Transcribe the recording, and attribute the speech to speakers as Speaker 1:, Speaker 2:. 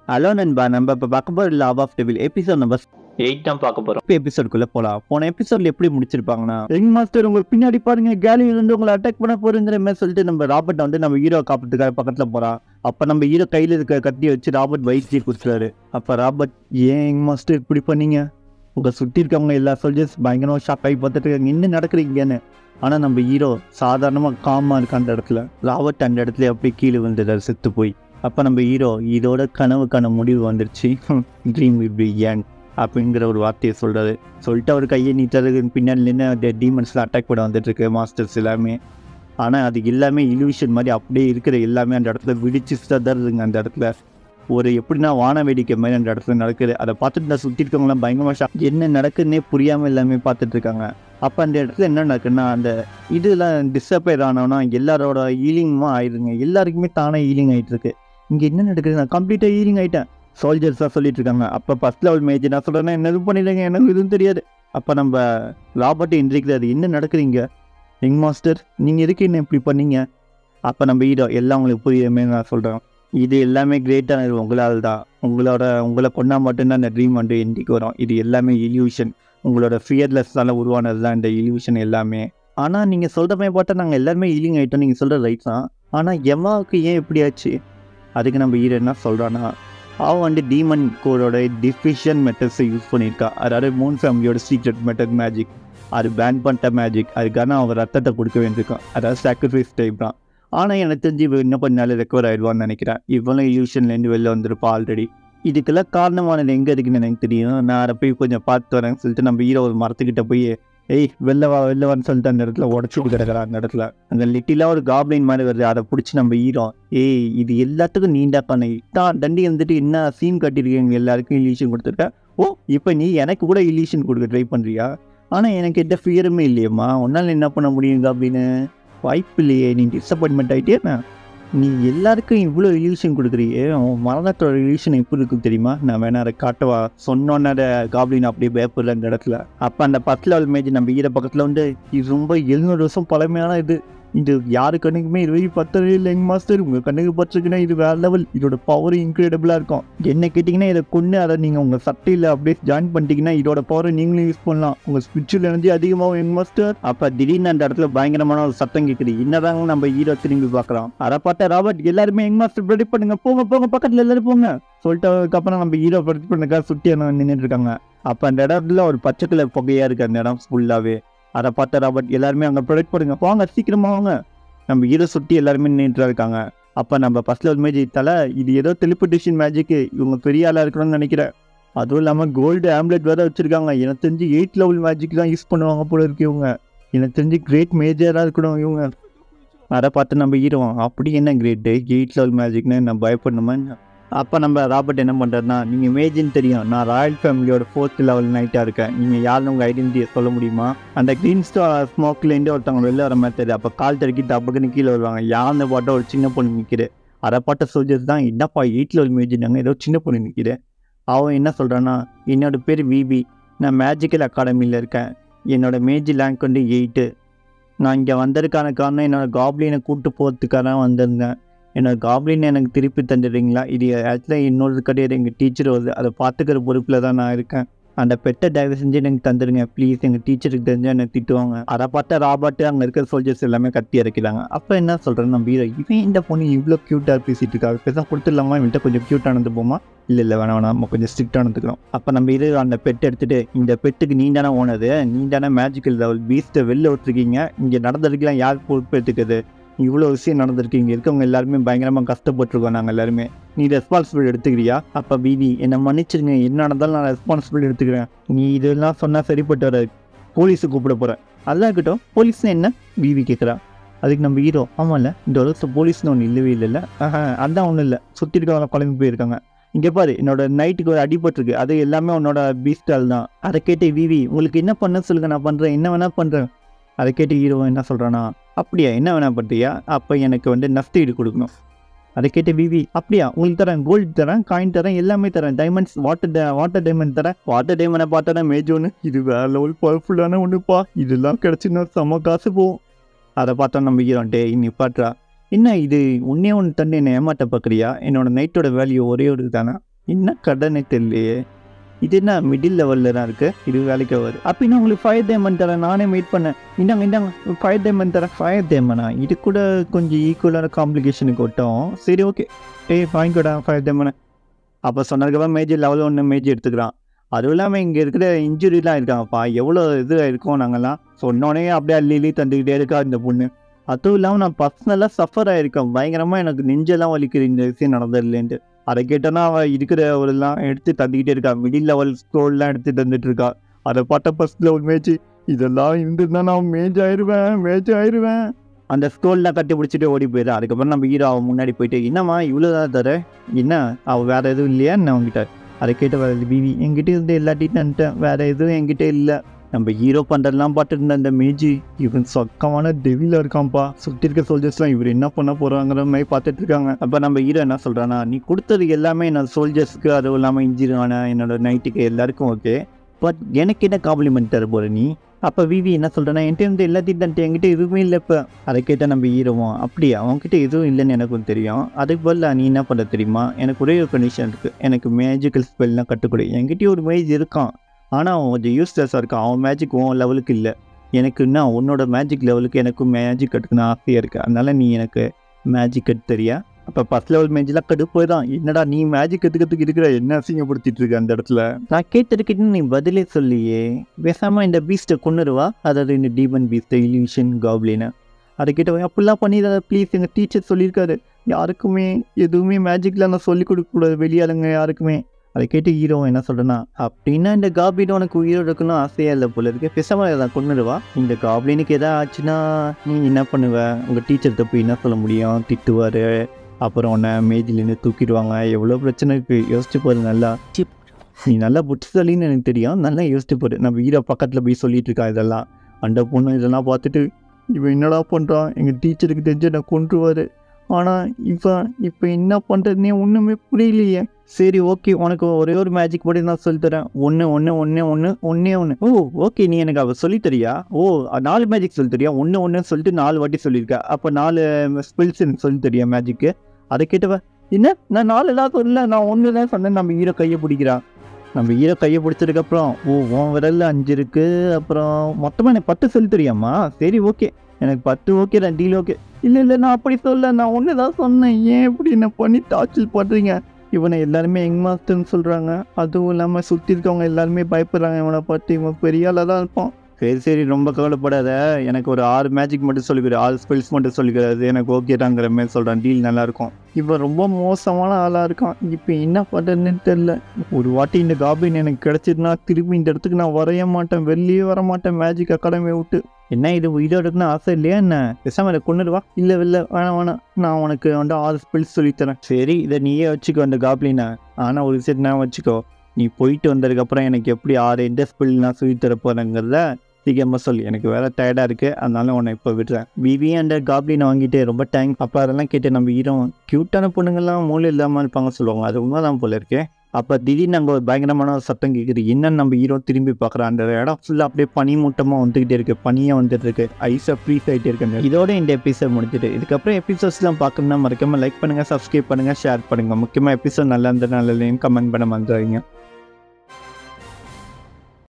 Speaker 1: hello நண்பா நம்ம இப்போ பார்க்க போகிற love of devil episode number eight தான் பார்க்க போகிறோம் இப்போ எபிசோடுக்குள்ளே போகலாம் போன எபிசோட்ல எப்படி முடிச்சிருப்பாங்கன்னா எங் மாஸ்டர் உங்களுக்கு பின்னாடி பாருங்க கேலியில இருந்து உங்களை அட்டாக் பண்ண போறேங்கிற மாதிரி சொல்லிட்டு நம்ம ராபர்ட் வந்து நம்ம ஹீரோ காப்பத்துக்காக பக்கத்தில் போகிறான் அப்போ நம்ம ஹீரோ கையில் இருக்க கத்தியை வச்சு ராபர்ட் வயிற்று குடிச்சிட்டாரு அப்போ ராபர்ட் ஏன் எங் மாஸ்டர் இப்படி பண்ணீங்க உங்களை சுற்றி இருக்கவங்க எல்லா சோல்ஜர்ஸ் பயங்கரமாக ஷாக் ஆகி பார்த்துட்டு இருக்காங்க என்ன நடக்கிறீங்கன்னு ஆனால் நம்ம ஹீரோ சாதாரணமாக காமாக இருக்க அந்த இடத்துல ராபர்ட் அந்த இடத்துல அப்படியே கீழே விழுந்துட்டார் செத்து போய் அப்போ நம்ம ஹீரோ இதோட கனவுக்கான முடிவு வந்துருச்சு ட்ரீம் வில் பி ஏன் அப்படிங்கிற ஒரு வார்த்தையை சொல்கிறாரு சொல்லிட்டு அவர் கையை நீட்டதுக்கு பின்னாடி நின்று அந்த டீமன்ஸ்லாம் அட்டாக் பண்ண வந்துட்டு இருக்கு மாஸ்டர்ஸ் எல்லாமே ஆனால் அது எல்லாமே இல்யூஷன் மாதிரி அப்படியே இருக்கிற எல்லாமே அந்த இடத்துல விடிச்சு சதறுதுங்க அந்த இடத்துல ஒரு எப்படின்னா வான வேடிக்கை மாதிரி அந்த இடத்துல நடக்குது அதை பார்த்துட்டு நான் சுற்றி இருக்கவங்களாம் பயங்கரமாக ஷா என்ன நடக்குதுன்னே புரியாமல் எல்லாமே பார்த்துட்டு இருக்காங்க அப்போ அந்த இடத்துல என்ன நடக்குன்னா அந்த இதெல்லாம் டிஸப்பேர் ஆனோன்னா எல்லாரோட ஹீலிங்குமா ஆயிடுங்க எல்லாருக்குமே தானே ஹீலிங் ஆகிட்டு இருக்கு இங்கே என்ன நடக்குது நான் கம்ப்ளீட்டாக ஹீலிங் ஆகிட்டேன் சோல்ஜர்ஸாக சொல்லிட்டு இருக்காங்க அப்போ ஃபஸ்ட் லெவல் மேஜ் நான் சொல்கிறேன்னா என்ன இது பண்ணிடுங்க எனக்கு எதுவும் தெரியாது அப்போ நம்ம ராபர்ட் எந்திரிக்கிறாரு என்ன நடக்குறீங்க ரிங் மாஸ்டர் நீங்கள் எதுக்கு என்ன இப்படி பண்ணீங்க அப்போ நம்ம ஹீரோ எல்லாம் உங்களுக்கு புரியுமே நான் சொல்கிறேன் இது எல்லாமே கிரேட்டானது உங்களால் தான் உங்களோட உங்களை கொண்டா மட்டும்தான் இந்த ட்ரீம் வந்து எண்டிக்கு வரும் இது எல்லாமே இல்யூஷன் உங்களோட ஃபியர்லெஸ்ஸால் உருவானது தான் இந்த இல்யூஷன் எல்லாமே ஆனால் நீங்கள் சொல்கிற மாதிரி பார்த்தா நாங்கள் எல்லாருமே ஹீலிங் ஆகிட்டோம் நீங்கள் சொல்கிற ரைட் தான் ஆனால் எம்மாவுக்கு ஏன் இப்படி ஆச்சு அதுக்கு நம்ம ஹீரோ என்ன சொல்கிறான்னா அவன் வந்து டீமன் கோடோட டிஃபிஷன் மெத்தட்ஸை யூஸ் பண்ணியிருக்கா அதாவது மூன் ஃபேமிலியோட சீக்ரெட் மெத்தட் மேஜிக் அது பேன் பண்ணிட்ட மேஜிக் அதுக்கான அவன் ரத்தத்தை கொடுக்க வேண்டியிருக்கான் அதாவது சாக்ரிஃபைஸ் டைப் தான் ஆனால் எனக்கு தெரிஞ்சு இவன் இன்னும் கொஞ்ச நாள் ரெக்கவர் ஆயிடுவான்னு நினைக்கிறேன் இவனும் இல்யூஷன்லேருந்து வெளில வந்திருப்பா ஆல்ரெடி இதுக்கெல்லாம் காரணமானது எங்கே இருக்குன்னு எனக்கு தெரியும் நான் அதை போய் கொஞ்சம் பார்த்து வரேன்னு சொல்லிட்டு நம்ம ஹீரோ ஒரு மரத்துக்கிட்ட போய் ஏய் வெளில வா வெளில வான்னு சொல்லிட்டு அந்த இடத்துல உடச்சிட்டு கிடக்குறான் அந்த இடத்துல அந்த லிட்டிலாக ஒரு காப்ளின் மாதிரி வருது அதை பிடிச்சி நம்ம ஹீரோ ஏய் இது எல்லாத்துக்கும் நீண்டா பண்ண தான் தண்டி வந்துட்டு என்ன சீன் கட்டியிருக்கீங்க எல்லாருக்கும் இல்யூஷன் கொடுத்துருக்க ஓ இப்போ நீ எனக்கு கூட இல்யூஷன் கொடுக்க ட்ரை பண்ணுறியா ஆனால் எனக்கு எந்த ஃபியருமே இல்லையம்மா உன்னால் என்ன பண்ண முடியுங்க அப்படின்னு வாய்ப்பு இல்லையே நீ டிசப்பாயின்மெண்ட் ஆகிட்டே நீ எல்லாருக்கும் இவ்வளோ இல்யூஷன் கொடுக்குறியே உன் மரணத்தோட இல்யூஷன் எப்படி இருக்கும் தெரியுமா நான் வேணா அதை காட்டவா சொன்னோன்னே காப்ளின் அப்படியே பயப்படல அந்த இடத்துல அப்போ அந்த பத்து லெவல் மேஜ் நம்ம ஈர பக்கத்தில் வந்து இது ரொம்ப எழுநூறு வருஷம் பழமையான இது இது யாரு கண்ணுக்குமே இது வரைக்கும் பத்தவே இல்லை எங்க மாஸ்டர் உங்கள் கண்ணுக்கு பட்டிருக்குன்னா இது வேற லெவல் இதோட பவர் இன்க்ரெடிபிளாக இருக்கும் என்ன கேட்டிங்கன்னா இதை கொண்டு அதை நீங்கள் உங்கள் சட்டையில் அப்படியே ஜாயின் பண்ணிட்டீங்கன்னா இதோட பவரை நீங்களும் யூஸ் பண்ணலாம் உங்கள் ஸ்பிரிச்சுவல் எனர்ஜி அதிகமாகும் எங்க மாஸ்டர் அப்போ திடீர்னு அந்த இடத்துல பயங்கரமான ஒரு சத்தம் கேட்குது என்னதாங்க நம்ம ஹீரோ திரும்பி பார்க்குறோம் அதை பார்த்தா ராபர்ட் எல்லாருமே எங்க மாஸ்டர் ரெடி பண்ணுங்க போங்க போங்க பக்கத்தில் எல்லாரும் போங்க சொல்லிட்டு அதுக்கப்புறம் நம்ம ஹீரோ ரெடி பண்ணுறதுக்காக சுற்றி நின்றுட்டு இருக்காங்க அப்போ அந்த இடத்துல ஒரு பச்சை கலர் புகையாக இருக்குது அந்த இடம் ஃபுல்லாகவே அதை பார்த்த ராபர்ட் எல்லாருமே அங்கே ப்ரொடக்ட் பண்ணுங்க வாங்க சீக்கிரமா வாங்க நம்ம ஹீரோ சுற்றி எல்லாருமே நின்றுட்டு இருக்காங்க அப்போ நம்ம ஃபர்ஸ்ட் லெவல் மேஜிக் தலை இது ஏதோ டெலிபோர்டேஷன் மேஜிக்கு இவங்க பெரிய ஆளாக இருக்கணும்னு நினைக்கிறேன் அதுவும் இல்லாமல் கோல்டு ஆம்லெட் வேறு வச்சுருக்காங்க எனக்கு தெரிஞ்சு எயிட் லெவல் மேஜிக் தான் யூஸ் பண்ணுவாங்க போல இருக்கு இவங்க எனக்கு தெரிஞ்சு கிரேட் மேஜராக இருக்கணும் இவங்க அதை பார்த்து நம்ம ஹீரோ அப்படி என்ன கிரேட்டு எயிட் லெவல் மேஜிக்னு நான் பயப்படணுமா அப்போ நம்ம ராபர்ட் என்ன பண்ணுறதுனா நீங்கள் மேஜின்னு தெரியும் நான் ராயல் ஃபேமிலியோட ஃபோர்த் லெவல் நைட்டாக இருக்கேன் நீங்கள் யாருன்னு உங்கள் ஐடென்டிட்டியை சொல்ல முடியுமா அந்த க்ரீன் ஸ்டார் ஸ்மோக்லேருந்து ஒருத்தவங்க வெளில வர மாதிரி தெரியுது அப்போ கால் தடுக்கி டப்புக்குன்னு கீழே வருவாங்க யாருன்னு பார்த்தா ஒரு சின்ன பொண்ணு நிற்கிது அதை பார்த்த சோல்ஜர்ஸ் தான் என்னப்பா எயிட் லெவல் மேஜினாங்க ஏதோ சின்ன பொண்ணு நிற்கிது அவன் என்ன சொல்கிறான்னா என்னோட பேர் விபி நான் மேஜிக்கல் அகாடமியில் இருக்கேன் என்னோட மேஜி ரேங்க் வந்து எயிட்டு நான் இங்கே வந்ததுக்கான காரணம் என்னோடய காப்ளினை கூப்பிட்டு போகிறதுக்காக வந்திருந்தேன் என்னோட காப்ளின் எனக்கு திருப்பி தந்துடுறீங்களா இது ஆக்சுவலாக இன்னொரு கிடையாது எங்கள் டீச்சர் வருது அதை பார்த்துக்கிற பொறுப்பில் தான் நான் இருக்கேன் அந்த பெட்டை தயவு செஞ்சு எனக்கு தந்துடுங்க ப்ளீஸ் எங்கள் டீச்சருக்கு தெரிஞ்சால் என்னை திட்டுவாங்க அதை பார்த்தா ராபர்ட்டு அங்கே இருக்கிற சோல்ஜர்ஸ் எல்லாமே கத்தி இறக்கிறாங்க அப்போ என்ன சொல்கிறேன் நம்ம ஹீரோ இவன் இந்த பொண்ணு இவ்வளோ க்யூட்டாக பேசிட்டு இருக்கா பேச கொடுத்துடலாமா இவன்ட்ட கொஞ்சம் க்யூட்டானது போமா இல்லை இல்லை வேணாம் வேணாம் நம்ம கொஞ்சம் ஸ்ட்ரிக்டாக நடந்துக்கிறோம் அப்போ நம்ம இது அந்த பெட் எடுத்துகிட்டு இந்த பெட்டுக்கு நீ தானே ஓனது நீ தானே மேஜிக்கல் லெவல் பீஸ்ட்டை வெளில விட்டுருக்கீங்க இங்கே நடந்திருக்கலாம் யார் பொறுப்பு எடுத்துக்குது இவ்வளோ விஷயம் நடந்திருக்கு இங்கே இருக்கவங்க எல்லாருமே பயங்கரமாக கஷ்டப்பட்டுருக்கோம் நாங்கள் எல்லாருமே நீ ரெஸ்பான்சிபிலிட்டி எடுத்துக்கிறியா அப்போ பிபி என்னை மன்னிச்சிருங்க என்ன நடந்தாலும் நான் ரெஸ்பான்சிபிலிட்டி எடுத்துக்கிறேன் நீ இதெல்லாம் சொன்னால் சரிப்பட்டு வராது போலீஸை கூப்பிட போகிறேன் அதான் இருக்கட்டும் போலீஸ்னு என்ன பிபி கேட்குறா அதுக்கு நம்ம ஹீரோ ஆமாம்ல இந்த வருஷம் போலீஸ்னு ஒன்று இல்லவே இல்லைல்ல ஆஹா அதான் ஒன்றும் இல்லை சுற்றி இருக்கவங்க குழம்பு போயிருக்காங்க இங்கே பாரு என்னோட நைட்டுக்கு ஒரு அடிபட்டிருக்கு அது எல்லாமே உன்னோட பீஸ்டால் தான் அதை கேட்டு விவி உங்களுக்கு என்ன பண்ண சொல்லுங்க நான் பண்ணுறேன் என்ன வேணா பண்ணுறேன் அதை கேட்டு ஹீரோ என்ன சொல்கிறானா அப்படியா என்ன வேணா பண்ணுறியா அப்போ எனக்கு வந்து நஷ்டீடு கொடுக்கணும் அதை கேட்டு விவி அப்படியா உங்களுக்கு தரேன் கோல்டு தரேன் காயின் தரேன் எல்லாமே தரேன் டைமண்ட்ஸ் வாட்டர் வாட்டர் டைமண்ட் தரேன் வாட்டர் டைமண்டை பார்த்தா மேஜ் ஒன்று இது வேற லெவல் பவர்ஃபுல்லான ஒன்றுப்பா இதெல்லாம் கிடச்சின்னா செம்ம காசு போகும் அதை பார்த்தா நம்ம ஹீரோ டே நிப்பாட்றா என்ன இது உன்னே ஒன்று தண்ணி என்னை ஏமாட்ட பார்க்குறியா என்னோட நைட்டோட வேல்யூ ஒரே ஒரு தானே என்ன கடைன்னு தெரியலையே இது என்ன மிடில் லெவலில் தான் இருக்குது இது வேலைக்கு வரும் அப்படின்னா உங்களுக்கு ஃபயர் டைமண்ட் தரேன் நானே வெயிட் பண்ணேன் இந்தாங்க இந்தாங்க ஃபயர் டைமண்ட் தரேன் ஃபயர் டைமண்டா இது கூட கொஞ்சம் ஈக்குவலான காம்ப்ளிகேஷனுக்கு விட்டோம் சரி ஓகே ஏய் வாங்கிக்கோடா ஃபயர் டைமண்ட் அப்போ சொன்னதுக்கப்புறம் மேஜர் லெவலில் ஒன்று மேஜர் எடுத்துக்கிறான் அதுவும் இல்லாமல் இங்கே இருக்கிற இன்ஜுரிலாம் இருக்காங்கப்பா எவ்வளோ இது இருக்கோம் நாங்கள்லாம் சொன்னோடனே அப்படியே அள்ளி அள்ளி தந்துக்கிட்டே இருக்கா இந்த பொண்ணு அதுவும் இல்லாமல் நான் பர்சனலாக சஃபர் ஆகிருக்கேன் பயங்கரமாக எனக்கு நெஞ்செல்லாம் வலிக்குது இந்த விஷயம் நடந்ததுலேருந்து அதை கேட்டோன்னா அவள் இருக்கிற ஒரு எல்லாம் எடுத்து தந்துக்கிட்டே இருக்கா மிடில் லெவல் ஸ்கோர்லாம் எடுத்து தந்துட்டு இருக்கா அதை பார்த்த ஃபர்ஸ்ட் லெவல் மேட்ச் இதெல்லாம் இருந்திருந்தா நான் மேஜ் ஆயிடுவேன் மேஜ் ஆயிடுவேன் அந்த ஸ்கோல்லாம் கட்டி பிடிச்சிட்டு ஓடி போயிடுறா அதுக்கப்புறம் நம்ம ஹீரோ அவன் முன்னாடி போயிட்டு என்னம்மா இவ்வளோ தான் தர என்ன அவள் வேறு எதுவும் இல்லையா என்ன அவங்ககிட்ட அதை கேட்டு வேறு பிவி என்கிட்ட இருந்து எல்லாத்தையும் தந்துட்டேன் வேறு எதுவும் என்கிட்ட இல்லை நம்ம ஹீரோ பண்ணுறதெல்லாம் பார்த்துட்டு இருந்த அந்த மேஜி இவன் சொக்கமான டெவில இருக்கான்ப்பா சுற்றி இருக்க சோல்ஜர்ஸ்லாம் இவர் என்ன பண்ண போகிறாங்கிற மாதிரி பார்த்துட்டு இருக்காங்க அப்போ நம்ம ஹீரோ என்ன சொல்கிறானா நீ கொடுத்தது எல்லாமே என்னோட சோல்ஜர்ஸ்க்கு அதுவும் இல்லாமல் இன்ஜிரி ஆன என்னோட நைட்டுக்கு எல்லாருக்கும் ஓகே பட் எனக்கு என்ன காம்ப்ளிமெண்ட் தர போகிற நீ அப்போ விவி என்ன சொல்கிறேன்னா என்கிட்ட இருந்து எல்லாத்தையும் தந்துட்டு என்கிட்ட எதுவுமே இல்லை இப்போ அதை கேட்டால் நம்ம ஹீரோவும் அப்படியா அவன்கிட்ட எதுவும் இல்லைன்னு எனக்கும் தெரியும் அதுக்கு பதிலாக நீ என்ன பண்ண தெரியுமா எனக்கு ஒரே ஒரு கண்டிஷன் இருக்குது எனக்கு மேஜிக்கல் ஸ்பெல்லாம் கற்றுக்கொடு என்கிட்டயும் ஒரு மேஜ் இருக்கான் ஆனால் அவன் கொஞ்சம் யூஸ்லெஸ்ஸாக இருக்கான் அவன் மேஜிக் உன் லெவலுக்கு இல்லை எனக்கு என்ன உன்னோட மேஜிக் லெவலுக்கு எனக்கும் மேஜிக் கற்றுக்கணும் ஆசையாக இருக்குது அதனால நீ எனக்கு மேஜிக் கற்று தெரியா அப்போ ஃபஸ்ட் லெவல் மேஜிலாம் கடுப்பு தான் என்னடா நீ மேஜிக் கற்றுக்கிறதுக்கு இருக்கிற என்ன அசிங்கப்படுத்திட்டு இருக்க அந்த இடத்துல நான் கேட்டதுக்கிட்ட நீ பதிலே சொல்லியே பேசாமல் இந்த பீஸ்ட்டை கொண்டுருவா அதாவது இந்த டீமன் பீஸ்ட்டை இலியூஷன் காப்ளினை அதை கிட்ட அப்படிலாம் பண்ணிடாத ப்ளீஸ் எங்கள் டீச்சர் சொல்லியிருக்காரு யாருக்குமே எதுவுமே மேஜிக்கில் நான் சொல்லிக் கொடுக்கக்கூடாது வெளியாளுங்க யாருக்குமே அதை கேட்டு ஹீரோ என்ன சொல்கிறேன்னா அப்படின்னா இந்த காப்ளின் உனக்கு உயிரோட இருக்கணும் ஆசையாக இல்லை போல இருக்கு பேசாமல் அதை கொண்டுடுவா இந்த காப்ளினுக்கு எதாவது ஆச்சுன்னா நீ என்ன பண்ணுவ உங்கள் டீச்சர்கிட்ட போய் என்ன சொல்ல முடியும் திட்டுவார் அப்புறம் உன்னை மேஜிலேருந்து தூக்கிடுவாங்க எவ்வளோ பிரச்சனை இருக்குது யோசிச்சு பாரு நல்லா சிப் நீ நல்லா புத்திசாலின்னு எனக்கு தெரியும் நல்லா யோசிச்சு பாரு நம்ம ஹீரோ பக்கத்தில் போய் சொல்லிட்டு இருக்கா இதெல்லாம் அந்த பொண்ணு இதெல்லாம் பார்த்துட்டு இவன் என்னடா பண்ணுறான் எங்கள் டீச்சருக்கு தெரிஞ்சு நான் கொண்டுருவார் ஆனால் இவன் இப்போ என்ன பண்ணுறதுனே ஒன்றுமே புரியலையே சரி ஓகே உனக்கு ஒரே ஒரு மேஜிக் மட்டும் நான் சொல்லித்தரேன் ஒன்று ஒன்று ஒன்று ஒன்று ஒன்றே ஒன்று ஓ ஓகே நீ எனக்கு அவள் சொல்லித் தரியா ஓ நாலு மேஜிக் சொல்லித் தரியா ஒன்று ஒன்று சொல்லிட்டு நாலு வாட்டி சொல்லியிருக்கா அப்போ நாலு ஸ்பெல்ஸ் எனக்கு சொல்லித் தரியா மேஜிக்கு அதை கேட்டவ என்ன நான் நாலு எல்லாம் சொல்லல நான் ஒன்று தான் சொன்னேன் நம்ம ஈர கையை பிடிக்கிறான் நம்ம ஈர கையை பிடிச்சதுக்கப்புறம் ஓ உன் விரல்ல அஞ்சு இருக்கு அப்புறம் மொத்தமாக எனக்கு பத்து சொல்லி தெரியாமா சரி ஓகே எனக்கு பத்து ஓகே தான் டீல் ஓகே இல்லை இல்லை நான் அப்படி சொல்ல நான் ஒன்று தான் சொன்னேன் ஏன் இப்படி என்ன பண்ணி டார்ச்சல் பண்ணுறீங்க இவனை எல்லாருமே யங் மாஸ்டர்னு சொல்கிறாங்க அதுவும் இல்லாமல் சுற்றி இருக்கவங்க எல்லாருமே பயப்படுறாங்க இவனை பார்த்து இவன் பெரிய ஆளாக தான் இருப்பான் சரி சரி ரொம்ப கவலைப்படாத எனக்கு ஒரு ஆறு மேஜிக் மட்டும் சொல்லிக்கிற ஆறு ஸ்பெல்ஸ் மட்டும் சொல்லிக்கிறது எனக்கு ஓகேதாங்கிற மாதிரி சொல்கிறான் டீல் நல்லாயிருக்கும் இவன் ரொம்ப மோசமான ஆளாக இருக்கான் இப்போ என்ன பண்ணுறதுன்னு தெரில ஒரு வாட்டி இந்த காபின் எனக்கு கிடச்சிருந்தா திரும்பி இந்த இடத்துக்கு நான் வரைய மாட்டேன் வெளியே வர மாட்டேன் மேஜிக் அகாடமி விட்டு என்ன இது உயிரோட இருக்குன்னு ஆசை இல்லையா என்ன பேசாம இதை கொண்டுட்டு வா இல்லை இல்லை வேணாம் வேணாம் நான் உனக்கு வந்து ஆறு ஸ்பெல்ஸ் சொல்லித்தரேன் சரி இதை நீயே வச்சுக்கோ அந்த காப்ளினை ஆனால் ஒரு செட் நான் வச்சுக்கோ நீ போயிட்டு வந்ததுக்கப்புறம் எனக்கு எப்படி ஆறு எந்த ஸ்பெல் நான் சொல்லித்தர போகிறேங்கிறத சீக்கிரமாக சொல்லு எனக்கு வேற டயர்டாக இருக்குது அதனால உன்னை இப்போ விடுறேன் விவி அண்ட் காப்ளினை வாங்கிட்டு ரொம்ப டைம் அப்போ அதெல்லாம் கேட்டு நம்ம ஹீரோ க்யூட்டான பொண்ணுங்கள்லாம் மூளை இல்லாமல் இருப்பாங்க சொல்லுவாங்க அது உண்மைதான் போல இருக்கே அப்போ திடீர்னு அங்கே ஒரு பயங்கரமான ஒரு சத்தம் கேட்குது என்னன்னு நம்ம ஹீரோ திரும்பி பார்க்குறான் அந்த இடம் ஃபுல்லாக அப்படியே பனி மூட்டமாக வந்துக்கிட்டே இருக்கு பனியாக வந்துட்டு இருக்கு ஐஸாக ஃப்ரீஸ் ஆகிட்டே இருக்கு இதோட இந்த எபிசோட் முடிஞ்சிட்டு இதுக்கப்புறம் எபிசோட்ஸ்லாம் பார்க்கணும்னா மறக்காம லைக் பண்ணுங்கள் சப்ஸ்கிரைப் பண்ணுங்கள் ஷேர் பண்ணுங்கள் முக்கியமாக எபிசோட் நல்லா இருந்தால் நல்ல கமெண்ட் பண்ண வந்துடுறீங்க